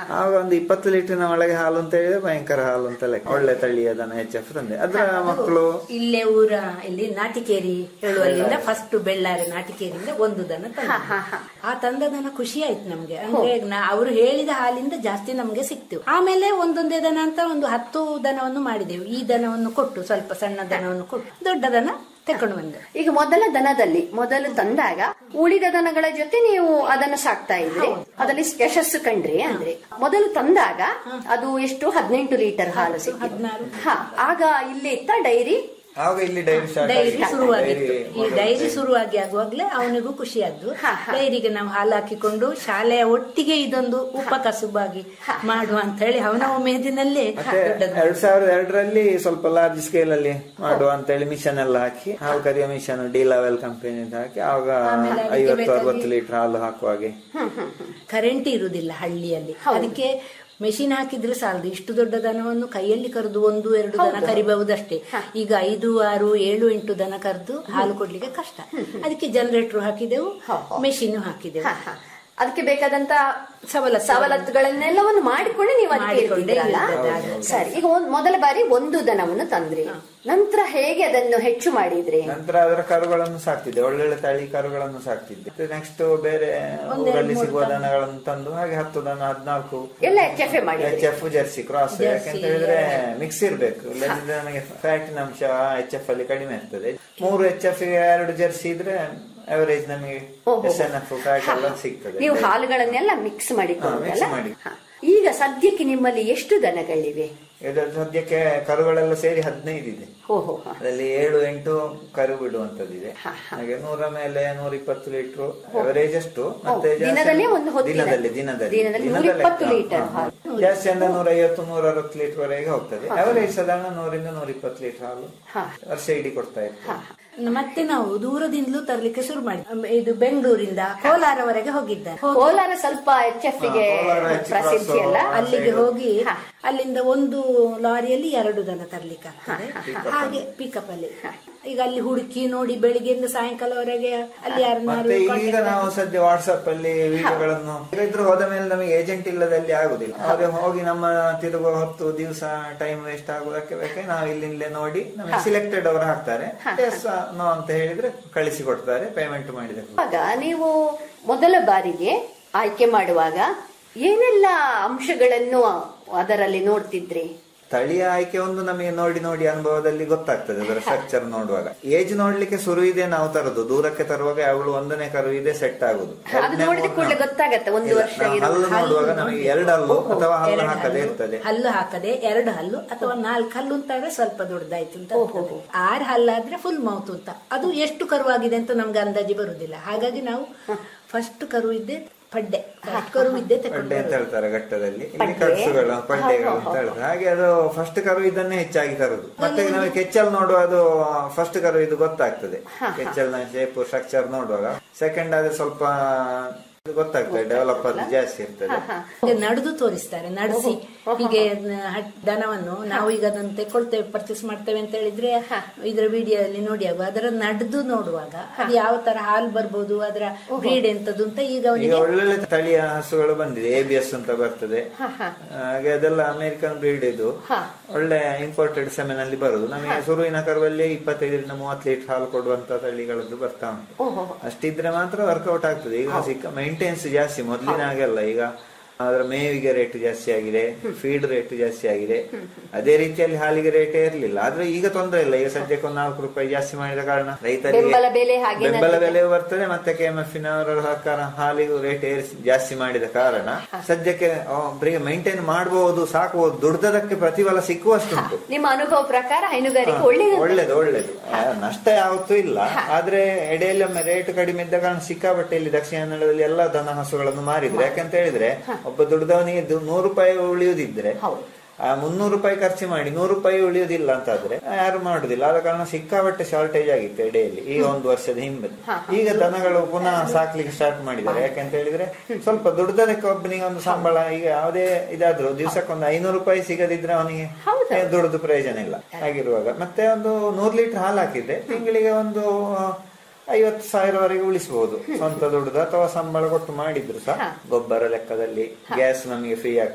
ಆವಾಗ ಒಂದು ಇಪ್ಪತ್ತು ಲೀಟರ್ನ ಒಳಗೆ ಹಾಲು ಅಂತ ಹೇಳಿದ್ರೆ ಭಯಂಕರ ಹಾಲು ಅಂತ ಲೆಕ್ಕ ಒಳ್ಳೆ ತಳಿಯ ದನ ಎಚ್ ಎಫ್ ತಂದೆ ಅದ್ರ ಮಕ್ಕಳು ಇಲ್ಲೇ ಊರ ಇಲ್ಲಿ ನಾಟಿಕೇರಿ ಹೇಳುವಲ್ಲಿಂದ ಫಸ್ಟ್ ಬೆಳ್ಳಾರಿ ನಾಟಿಕೇರಿಯಿಂದ ಒಂದು ದನ ತಂದ ಆ ತಂದ ದನ ಖುಷಿ ಆಯ್ತು ನಮ್ಗೆ ಅಂದ್ರೆ ಅವರು ಹೇಳಿದ ಹಾಲಿಂದ ಜಾಸ್ತಿ ನಮ್ಗೆ ಸಿಕ್ತು ಆಮೇಲೆ ಒಂದೊಂದೇ ದನ ಅಂತ ಒಂದು ಹತ್ತು ದನವನ್ನು ಮಾಡಿದೆವು ಈ ದನವನ್ನು ಕೊಟ್ಟು ಸ್ವಲ್ಪ ಸಣ್ಣ ದನವನ್ನು ಕೊಟ್ಟು ದೊಡ್ಡ ದನ ತಕೊಂಡು ಬಂದೆ ಈಗ ಮೊದಲ ದನದಲ್ಲಿ ಮೊದಲು ತಂದಾಗ ಉಳಿದ ದನಗಳ ಜೊತೆ ನೀವು ಅದನ್ನು ಸಾಕ್ತಾ ಇದ್ರಿ ಅದರಲ್ಲಿ ಯಶಸ್ಸು ಕಂಡ್ರಿ ಅಂದ್ರೆ ಮೊದಲು ತಂದಾಗ ಅದು ಎಷ್ಟು ಹದಿನೆಂಟು ಲೀಟರ್ ಹಾಲು ಸಿಕ್ಕಿತು ಹದಿನಾರು ಹಾ ಆಗ ಇಲ್ಲಿ ಇತ್ತ ಡೈರಿ ಆವಾಗ ಇಲ್ಲಿ ಡೈರಿ ಸ್ಟಾರ್ಟ್ ಡೈರಿ ಶುರುವಾಗಿತ್ತು ಈ ಡೈರಿ ಶುರುವಾಗಿ ಆಗುವಾಗ್ಲೇ ಅವನಿಗೂ ಖುಷಿ ಆದ್ದು ಡೈರಿಗೆ ನಾವು ಹಾಲು ಹಾಕಿಕೊಂಡು ಶಾಲೆಯ ಒಟ್ಟಿಗೆ ಇದೊಂದು ಉಪಕಸುಬಾಗಿ ಮಾಡುವ ಅಂತ ಹೇಳಿ ಅವನ ಉಮೇದಿನಲ್ಲೇ ಮತ್ತೆ ದೊಡ್ಡದು ಎರಡ್ ಸಾವಿರದ ಎರಡರಲ್ಲಿ ಸ್ವಲ್ಪ ಲಾರ್ಜ್ ಸ್ಕೇಲ್ ಅಲ್ಲಿ ಮಾಡುವ ಅಂತ ಹೇಳಿ ಮಿಷನ್ ಎಲ್ಲ ಹಾಕಿ ಹಾಲು ಕರಿಯೋ ಮಿಷನ್ ಡಿ ಲೆವೆಲ್ ಕಂಪನಿ ಹಾಕಿ ಆವಾಗ ಐವತ್ತು ಅರವತ್ತು ಲೀಟರ್ ಹಾಲು ಹಾಕುವ ಹಾಗೆ ಕರೆಂಟ್ ಇರುವುದಿಲ್ಲ ಹಳ್ಳಿಯಲ್ಲಿ ಅದಕ್ಕೆ ಮೆಷಿನ್ ಹಾಕಿದ್ರೆ ಸಾಲದು ಇಷ್ಟು ದೊಡ್ಡ ದನವನ್ನು ಕೈಯಲ್ಲಿ ಕರೆದು ಒಂದು ಎರಡು ದನ ಕರಿಬಹುದಷ್ಟೇ ಈಗ ಐದು ಆರು ಏಳು ಎಂಟು ದನ ಕರೆದು ಹಾಲು ಕೊಡ್ಲಿಕ್ಕೆ ಕಷ್ಟ ಅದಕ್ಕೆ ಜನರೇಟರ್ ಹಾಕಿದೆವು ಮೆಷಿನ್ ಹಾಕಿದೆವು ಹಾ, ಹಾ. ಅದಕ್ಕೆ ಬೇಕಾದಂತ ಸವಲತ್ತು ಸವಲತ್ತುಗಳನ್ನೆಲ್ಲವನ್ನು ಮಾಡಿಕೊಂಡು ನೀವು ಅದಕ್ಕೆ ಮಾಡಿಕೊಂಡೇ ಇರ್ತಿದ್ರಲ್ಲ? ಇದ್ದದ್ದು. ಸರಿ ಈಗ ಒಂದ್ ಮೊದಲ ಬಾರಿ ಒಂದು ದನವನ್ನು ತಂದ್ರಿ ನಂತರ ಹೇಗೆ ಅದನ್ನು ಹೆಚ್ಚು ಮಾಡಿದ್ರಿ ನಂತರ ಅದರ ಕರುಗಳನ್ನು ಸಾಕ್ತಿದ್ದೆ ಒಳ್ಳೊಳ್ಳೆ ತಳಿ ಕರುಗಳನ್ನು ಸಾಕ್ತಿದ್ದೆ ನೆಕ್ಸ್ಟ್ ಬೇರೆ ಊರಲ್ಲಿ ಸಿಗುವ ದನಗಳನ್ನು ತಂದು ಹಾಗೆ ಹತ್ತು ದನ ಹದಿನಾಲ್ಕು ಎಲ್ಲ ಎಚ್ ಎಫ್ ಎ ಮಾಡಿದ್ರಿ ಎಚ್ ಎಫ್ ಜರ್ಸಿ ಕ್ರಾಸ್ ಯಾಕಂತ ಹೇಳಿದ್ರೆ ಮಿಕ್ಸ್ ಇರ್ಬೇಕು ಇಲ್ಲದಿದ್ರೆ ನಮಗೆ ಫ್ಯಾಟಿನ ಅಂಶ ಎಚ್ ಎಫ್ ಅಲ್ಲಿ ಕಡಿಮೆ ಇರ್ತದೆ ಮೂರು ಎಚ್ ಎಫ್ ಎರಡು ಜರ್ಸಿ ಇದ್ರೆ ಅವರೇಜ್ ನಮಗೆ ಎಸ್ ಎನ್ ಎಫ್ ಫ್ಯಾಟ್ ಎಲ್ಲ ಸಿಗ್ತದೆ ನೀವು ಹಾಲುಗಳನ್ನೆಲ್ಲ ಮಿಕ್ಸ್ ಮಾಡಿಕೊಂಡ್ರಲ್ಲ ಹಾ, mix ಮಾಡಿ. ಹಾ. ಈಗ ಸದ್ಯಕ್ಕೆ ನಿಮ್ಮಲ್ಲಿ ಎಷ್ಟು ದನಗಳಿವೆ ಇದು ಸದ್ಯಕ್ಕೆ ಕರುಗಳೆಲ್ಲ ಸೇರಿ ಹದಿನೈದು ಇದೆ ಓಹೋ ಹಾ. ಅದರಲ್ಲಿ ಏಳು ಎಂಟು ಕರು ಬಿಡುವಂತದ್ದಿದೆ ಹಾಗೆ ನೂರ ಮೇಲೆ ನೂರ ಇಪ್ಪತ್ತು ಲೀಟರ್ ಅವರೇಜ್ ಅಷ್ಟು ಮತ್ತೆ ಜಾಸ್ತಿ- ದಿನದಲ್ಲಿ ಒಂದು ಹೊತ್ತಿನ- ದಿನದಲ್ಲಿ ದಿನದಲ್ಲಿ ದಿನದಲ್ಲಿ ದಿನದ 120 ಲೆಕ್ಕ. ಲೀಟರ್ ಹಾ, ಹಾ. ಜಾಸ್ತಿ ಅಂದ್ರೆ ನೂರ ಐವತ್ತು ನೂರ ಅರವತ್ತು ಲೀಟರ್ ವರೆಗೆ ಹೋಗ್ತದೆ ಅವರೇಜ್ ಸಾಧಾರಣ ನೂರಿಂದ ನೂರ ಇಪ್ಪತ್ತು ಲೀಟರ್ ಹಾಲು ವರ್ಷ ಇಡೀ ಕೊಡ್ತಾ ಇರ್ತದೆ ಮತ್ತೆ ನಾವು ದೂರದಿಂದಲೂ ತರ್ಲಿಕ್ಕೆ ಶುರು ಮಾಡಿ ಇದು ಬೆಂಗಳೂರಿಂದ ಕೋಲಾರವರೆಗೆ ಹೋಗಿದ್ದ ಕೋಲಾರ ಸ್ವಲ್ಪ ಎಚ್ ಎಫ್ ಗೆ ಕೋಲಾರ ಹೆಚ್ಚು ಪ್ರಸಿದ್ಧಿ ಕ್ರಾಸು. ಅಲ್ಲ ಅಲ್ಲಿಗೆ ಹೋಗಿ ಅಲ್ಲಿಂದ ಒಂದು ಲಾರಿಯಲ್ಲಿ ಎರಡು ದನ ತರ್ಲಿಕ್ಕೆ ಆಗ್ತದೆ ಹಾಗೆ ಪಿಕಪ್ ಅಲ್ಲಿ ಈಗ ಅಲ್ಲಿ ಹುಡುಕಿ ನೋಡಿ ಬೆಳಿಗ್ಗೆಯಿಂದ ಸಾಯಂಕಾಲವರೆಗೆ ಅಲ್ಲಿ ಯಾರನ್ನಾರು ಮತ್ತೆ ಈಗ ನಾವು ಸದ್ಯ ವಾಟ್ಸ್ಆಪ್ ಅಲ್ಲಿ ವಿಡಿಯೋಗಳನ್ನು ಇದ್ರ ಹೋದ ಮೇಲೆ ನಮಗೆ ಏಜೆಂಟ್ ಇಲ್ಲದಲ್ಲಿ ಆಗುದಿಲ್ಲ ಅವ್ರಿಗೆ ಹೋಗಿ ನಮ್ಮ ತಿರುಗುವ ಹೊತ್ತು ದಿವಸ ಟೈಮ್ ವೇಸ್ಟ್ ಆಗುದಕ್ಕೆ ಬೇಕಾಗಿ ನಾವು ಇಲ್ಲಿಂದಲೇ ನೋಡಿ ನಮಗೆ ಸಿಲೆಕ್ಟೆಡ್ ಅವರು ಹಾಕ್ತಾರೆ ಎಸ್ ನೋ ಅಂತ ಹೇಳಿದ್ರೆ ಕಳಿಸಿ ಕೊಡ್ತಾರೆ ಪೇಮೆಂಟ್ ಮಾಡಿದ ಆಗ ನೀವು ಮೊದಲ ಬಾರಿಗೆ ಆಯ್ಕೆ ಮಾಡುವಾಗ ಏನೆಲ್ಲ ಅಂಶಗಳನ್ನು ಅದರಲ್ಲಿ ನೋಡ್ತಿದ್ರಿ ತಳಿಯ ಆಯ್ಕೆ ಒಂದು ನಮಗೆ ನೋಡಿ ನೋಡಿ ಅನುಭವದಲ್ಲಿ ಗೊತ್ತಾಗ್ತದೆ ಅದರ ಸ್ಟ್ರಕ್ಚರ್ ನೋಡುವಾಗ ಏಜ್ ನೋಡ್ಲಿಕ್ಕೆ ಶುರು ಇದೆ ನಾವು ತರೋದು ದೂರಕ್ಕೆ ತರುವಾಗ ಅವಳು ಒಂದನೇ ಕರು ಇದೆ ಸೆಟ್ ಆಗುದು ಅದು ಎರಡ್ನೇ ನೋಡಿದ ಮೂರ್ನೇ- ಕೂಡಲೇ ಗೊತ್ತಾಗತ್ತೆ ಒಂದು ಇಲ್ಲ, ವರ್ಷ ನಾವು ಇರೋ ಹಲ್ಲು ನೋಡುವಾಗ ನಮಗೆ ಎರಡು ಹಲ್ಲು ಅಥವಾ ಹಲ್ಲು ಎರಡು ಹಾಕದೇ ಹಲ್ಲು, ಇರ್ತದೆ ಹಲ್ಲು ಹಾಕದೆ ಎರಡು ಹಲ್ಲು ಅಥವಾ ನಾಲ್ಕು ಹಲ್ಲು ಅಂತಾದ್ರೆ ಸ್ವಲ್ಪ ದೊಡ್ಡದಾಯ್ತು ಅಂತ ಅರ್ಥದೆ. ಆರು ಹಲ್ಲಾದ್ರೆ ಫುಲ್ ಮೌತ್ ಅಂತ ಅದು ಎಷ್ಟು ಕರುವಾಗಿದೆ ಅಂತ ನಮ್ಗೆ ಅಂದಾಜು ಬರುದಿಲ್ಲ ಹಾಗಾಗಿ ನಾವು ಫಸ್ಟ್ ಕರು ಇದ್ದೆ ಪಡ್ಡೆ ಫಸ್ಟ್ ಕರು ಇದ್ದೆ ತಕೊಂಡು ಪಡ್ಡೆ ಅಂತ ಹೇಳ್ತಾರೆ ಘಟ್ಟದಲ್ಲಿ ಇಲ್ಲಿ ಕಟ್ಸುಗಳು ಪಡ್ಡೆಗಳು ಅಂತ ಹೇಳ್ತಾರೆ ಹಾಗೆ ಅದು ಫಸ್ಟ್ ಕರು ಇದನ್ನೇ ಹೆಚ್ಚಾಗಿ ತರುದು ಮತ್ತೆ ನಮಗೆ ಕೆಚ್ಚಲ್ ನೋಡುವ ಅದು ಫಸ್ಟ್ ಕರು ಇದು ಗೊತ್ತಾಗ್ತದೆ ಕೆಚ್ಚಲ್ನ ಶೇಪ್ ಸ್ಟ್ರಕ್ಚರ್ ನೋಡುವಾಗ ಸೆಕೆಂಡ್ ಆದ್ರೆ ಸ್ವಲ್ಪ ಇದು ಗೊತ್ತಾಗ್ತದೆ ಡೆವಲಪ್ ಅದು ಜಾಸ್ತಿ ಇರ್ತದೆ ಹಾಗೆ ನಡೆದು ತೋರಿಸ್ತಾರೆ ನಡೆಸಿ ಹೀಗೆ ನ- ಹಟ್- ದನವನ್ನು ನಾವು ಈಗ ಅದನ್ನು ತೆಕೊಳ್ತೇವೆ ಪರ್ಚೇಸ್ ಮಾಡ್ತೇವೆ ಅಂತ ಹೇಳಿದ್ರೆ ಇದರ ವಿಡಿಯೋ ಅಲ್ಲಿ ನೋಡಿ ಆಗುವ ಅದರ ನಡೆದು ನೋಡುವಾಗ ಅದು ಯಾವ ತರ ಹಾಲು ಬರ್ಬೋದು ಅದರ ಬ್ರೀಡ್ ಎಂತದ್ದು ಅಂತ ಈಗ ಈಗ ಅವನಿಗೆ ಒಳ್ಳೊಳ್ಳೆ ತಳಿಯ ಹಸುಗಳು ಬಂದಿದೆ ಎ ಬಿ ಎಸ್ ಅಂತ ಬರ್ತದೆ ಹಾಗೆ ಅದೆಲ್ಲ ಅಮೆರಿಕನ್ ಬ್ರೀಡ್ ಇದು ಒಳ್ಳೆ ಇಂಪೋರ್ಟೆಡ್ ಸೆಮೆನ್ ಅಲ್ಲಿ ಬರುದು ನಮಗೆ ಶುರುವಿನ ಕರುವಲ್ಲಿ ಇಪ್ಪತ್ತೈದರಿಂದ ಮೂವತ್ತು ಲೀಟರ್ ಹಾಲು ಕೊಡುವಂತ ತಳಿಗಳದ್ದು ಬರ್ತಾ ಉಂಟು ಅಷ್ಟಿದ್ರೆ ಮಾತ್ರ ವರ್ಕೌಟ್ ಆಗ್ತದೆ ಈಗ ಸಿಕ್ಕ ಮೈಂಟೆನೆನ್ಸ್ ಜಾಸ್ತಿ ಮೊದಲಿನ ಹಾಗೆಲ್ಲ ಈಗ ಅದರ ಮೇವಿಗೆ ರೇಟ್ ಜಾಸ್ತಿ ಆಗಿದೆ ಫೀಡ್ ರೇಟ್ ಜಾಸ್ತಿ ಆಗಿದೆ ಅದೇ ರೀತಿಯಲ್ಲಿ ಹಾಲಿಗೆ ರೇಟೇ ಇರಲಿಲ್ಲ ಆದ್ರೆ ಈಗ ತೊಂದರೆ ಇಲ್ಲ ಈಗ ಸದ್ಯಕ್ಕೆ ಒಂದು ನಾಲ್ಕು ರೂಪಾಯಿ ಜಾಸ್ತಿ ಮಾಡಿದ ಕಾರಣ ರೈತರಿಗೆ ಬೆಂಬಲ ಬೆಲೆ ಹಾಗೆ ಬೆಂಬಲ ಬೆಲೆ ಬರ್ತದೆ ಮತ್ತೆ ಕೆಎಂಎಫ್ ನವರ ಸರ್ಕಾರ ಹಾಲಿಗೂ ರೇಟ್ ಏರಿಸಿ ಜಾಸ್ತಿ ಮಾಡಿದ ಕಾರಣ ಸದ್ಯಕ್ಕೆ ಒಬ್ಬರಿಗೆ ಮೇಂಟೈನ್ ಮಾಡಬಹುದು ಸಾಕಬಹುದು ದುಡ್ದದಕ್ಕೆ ಪ್ರತಿಫಲ ಸಿಕ್ಕುವಷ್ಟುಂಟು ನಿಮ್ಮ ಅನುಭವ ಪ್ರಕಾರ ಹೈನುಗಾರಿಕೆ ಒಳ್ಳೆಯದು ಒಳ್ಳೇದು ಒಳ್ಳೇದು ಆ, ನಷ್ಟ ಯಾವತ್ತೂ ಇಲ್ಲ ಆದ್ರೆ ಎಡೆಯಲ್ಲಿ ಒಮ್ಮೆ ರೇಟ್ ಕಡಿಮೆ ಇದ್ದ ಕಾರಣ ಸಿಕ್ಕಾಪಟ್ಟೆ ಇಲ್ಲಿ ದಕ್ಷಿಣ ಕನ್ನಡದಲ್ಲಿ ಎಲ್ಲಾ ದನ ಹಸುಗಳನ್ನು ಮಾರಿದ್ರು ಯಾಕಂತ ಹೇಳಿದ್ರೆ ಒಬ್ಬ ದುಡ್ದವನಿಗೆ ದು- ನೂರು ರೂಪಾಯಿ ಉಳಿಯುದಿದ್ರೆ ಆ ಮುನ್ನೂರು ರೂಪಾಯಿ ಖರ್ಚು ಮಾಡಿ ನೂರು ರೂಪಾಯಿ ಉಳಿಯುವುದಿಲ್ಲ ಅಂತಾದ್ರೆ ಯಾರು ಮಾಡುದಿಲ್ಲ ಆದ ಕಾರಣ ಸಿಕ್ಕಾಪಟ್ಟೆ ಶಾರ್ಟೇಜ್ ಆಗಿತ್ತು ಎಡೆಯಲ್ಲಿ ಈಗ ಒಂದು ವರ್ಷದ ಹಿಂದೆ ಈಗ ದನಗಳು ಪುನಃ ಸಾಕ್ಲಿಕ್ಕೆ ಸ್ಟಾರ್ಟ್ ಮಾಡಿದ್ದಾರೆ ಯಾಕಂತ ಹೇಳಿದ್ರೆ ಸ್ವಲ್ಪ ದುಡ್ದದಕ್ಕೆ ಒಬ್ಬನಿಗೆ ಒಂದು ಸಂಬಳ ಈಗ ಯಾವುದೇ ಇದಾದ್ರು ದಿವಸಕ್ಕೊಂದು ಐನೂರು ರೂಪಾಯಿ ಸಿಗದಿದ್ರೆ ಅವನಿಗೆ ಏ, ದುಡ್ದು ಪ್ರಯೋಜನ ಇಲ್ಲ ಹಾಗಿರುವಾಗ ಮತ್ತೆ ಒಂದು ನೂರು ಲೀಟರ್ ಹಾಲು ಹಾಕಿದ್ರೆ ತಿಂಗಳಿಗೆ ಒಂದು ಐವತ್ತು ಸಾವಿರವರೆಗೆ ಉಳಿಸಬಹುದು ಸ್ವಂತ ದುಡ್ದು ಅಥವಾ ಸಂಬಳ ಕೊಟ್ಟು ಮಾಡಿದ್ರು ಸಹ ಗೊಬ್ಬರ ಲೆಕ್ಕದಲ್ಲಿ ಗ್ಯಾಸ್ ನಮಗೆ ಫ್ರೀ ಆಗ್ತದೆ